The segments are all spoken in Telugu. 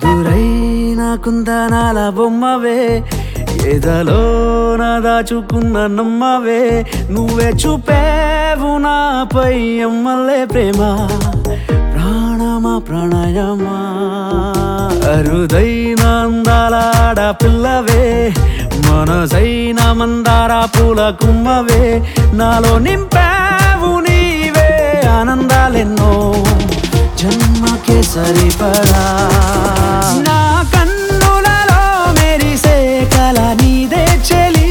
ఎదురై నాకుందనాల బొమ్మవే ఎదలో నా దాచుకున్న నమ్మవే నువ్వే చూపేవు నాపై ఎమ్మల్లే ప్రేమ ప్రాణమా ప్రణయమా అరుదైన అందాల ఆడపిల్లవే మనసైన మందార పూల కుమ్మవే నాలో నింపావు నీవే ఆనందాలెన్నో జన్మకే సరిపడా నా కన్నులలో మెరిసే కల నీదే చెలి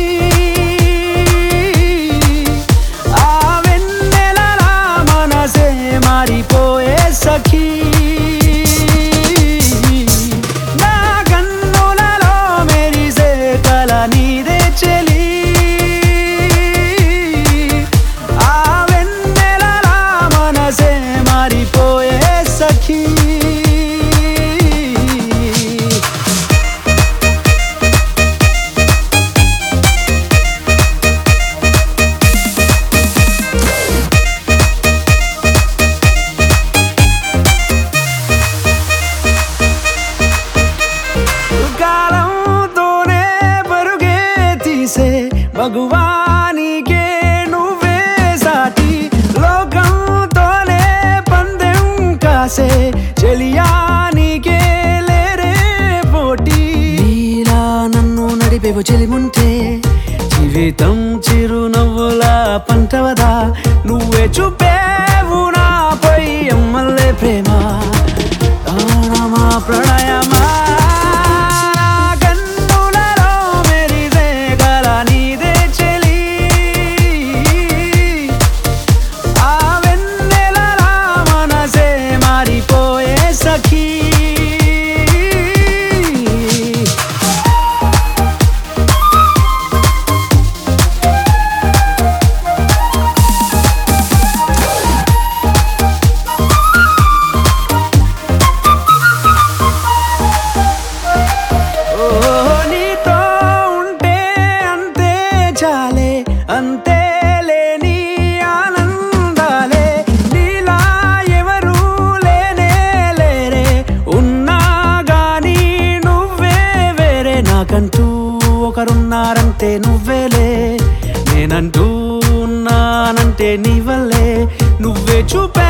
ఆ వెన్నెలలా మనసే మారిపోయే సఖీ నా కన్నులలో మెరిసే కల నీదే చెలి ఆ వెన్నెలలా మనసే మారిపోయే సఖీ కాలంతోనే పరుగే తీసే భగవానికే నువ్వే సాటి లోకంతోనే పందెం కాసే చెలియానికే లేరే పోటీ నీలా నన్ను నడిపేవు చెలిముంటే జీవితం చిరునవ్వుల పంటవదా నువ్వే చూపేవు నాపై ఎమ్మల్లే ప్రేమ ప్రాణమా ప్రణయమా నా కన్నులలో మెరిసే కల నీదే చెలి ఆ వెన్నెలలా మనసే మారిపోయే సఖీ ఓ నీతో ఉంటే అంతే చాలే అంతే లేని ఆనందాలే నీలా ఎవరు లేనే లేరే ఉన్నా గాని నువ్వే వేరే నాకంటూ ఒకరున్నారంటే నువ్వేలే నేనంటూ ఉన్నానంటే నీ వల్లే నువ్వే చూపే